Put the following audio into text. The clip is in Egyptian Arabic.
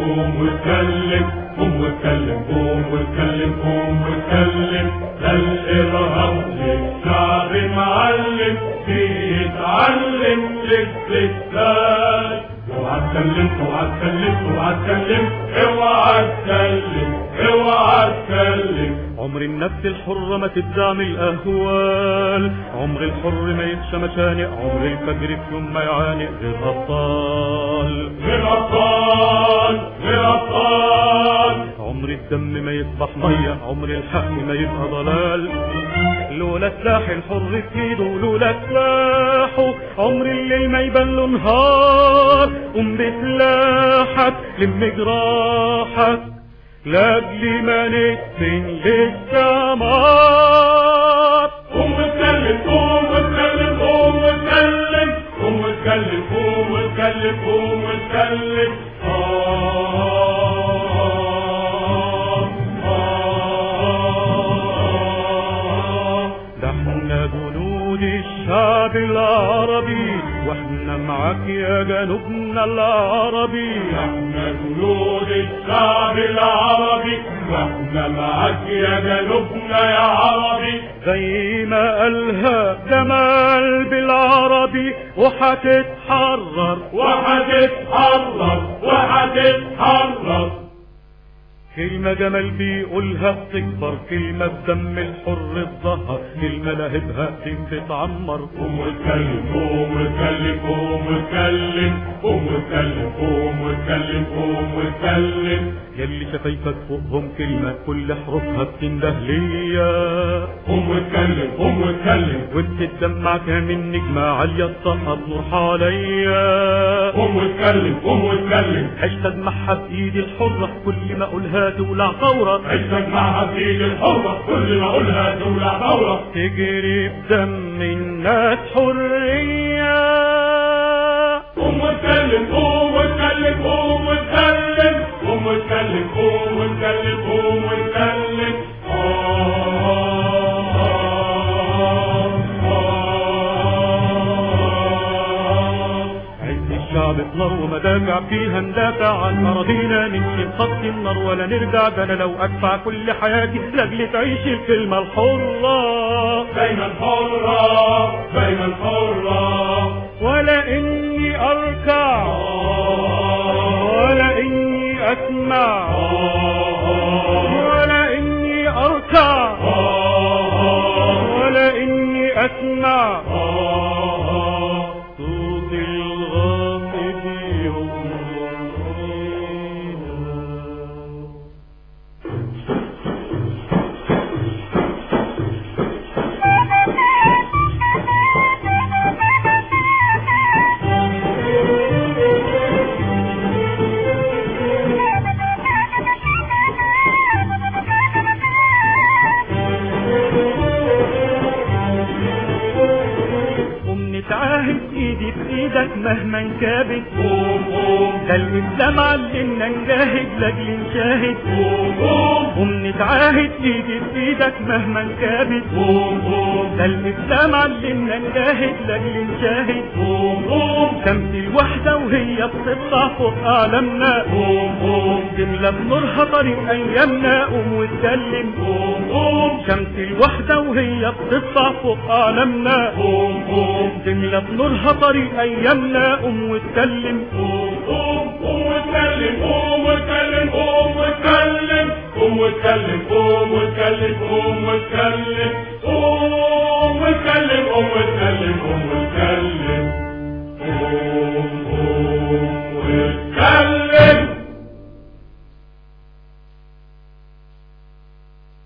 قوم واتكلم قوم واتكلم قوم واتكلم قوم واتكلم ده الإرهاب للشعب معلم فيه يتعلم الاستسلام اوعى تكلم اوعى تكلم اوعى تكلم اوعى تكلم اوعى تكلم عمر النفس الحرة ما تدعم الأهوال عمر الحر ما يخشى مشانق عمر الفجر في يوم ما يعانق غير أبطال غير أبطال غير أبطال عمر الدم ما يصبح مية عمر الحق ما يبقى ضلال لولا سلاح الحر في ايده لولا سلاحه عمر الليل ما يبان له نهار قوم بسلاحك لم جراحك لاجل ما ندفن للسمار قوم واتكلم قوم واتكلم قوم واتكلم قوم واتكلم قوم واتكلم قوم واتكلم آه آه ده احنا جنود الشعب العربي واحنا معاك يا جنوبنا العربي احنا جنود الشعب العربي واحنا معاك يا جنوبنا يا عربي زي ما قالها جمال بالعربي وحتتحرر وهتتحرر وهتتحرر كلمة جمال بيقولها بتكبر كلمة بدم الحر الظهر كلمة لهبها تتعمر قوم واتكلم قوم واتكلم قوم واتكلم قوم واتكلم قوم واتكلم قوم واتكلم يلي شفايفك فوقهم كلمة كل حروفها بتنده ليا قوم واتكلم قوم واتكلم وبتدمع كامل نجمة عالية الصحة بنور حواليا قوم واتكلم قوم واتكلم هشتد معها بإيدي الحرة كل ما أقولها تولع ثورة عشتك معها في ايد الحرة كل ما اقولها تولع ثورة تجري بدم الناس حرية قوم واتكلم قوم واتكلم قوم واتكلم قوم واتكلم قوم واتكلم قوم واتكلم عز الشعب نار ومدافع فيها ندافع عن أراضينا نمشي خط النار ولا نرجع ده أنا لو أدفع كل حياتي لأجل تعيش الكلمة الحرة دايما حرة دايما حرة ولا إني أركع ولا إني أسمع ولا إني أركع ولا إني أسمع صوت الغامض يغمرني قوم نتعاهد ايدي بايدك مهما انكابت قوم قوم ده الاسلام علمنا نجاهد لاجل نشاهد قوم قوم قوم نتعاهد ايدي بايدك مهما انكابت قوم قوم ده الاسلام علمنا نجاهد لاجل نشاهد قوم قوم شمس الوحدة وهي بتطلع فوق أعلامنا قوم قوم تملى بنورها طريق أيامنا قوم واتكلم قوم قوم شمس الوحدة وهي بتطلع فوق أعلامنا قوم قوم تملى بنورها طريق أيامنا قوم واتكلم قوم قوم قوم واتكلم قوم واتكلم قوم واتكلم قوم واتكلم قوم واتكلم قوم واتكلم قوم واتكلم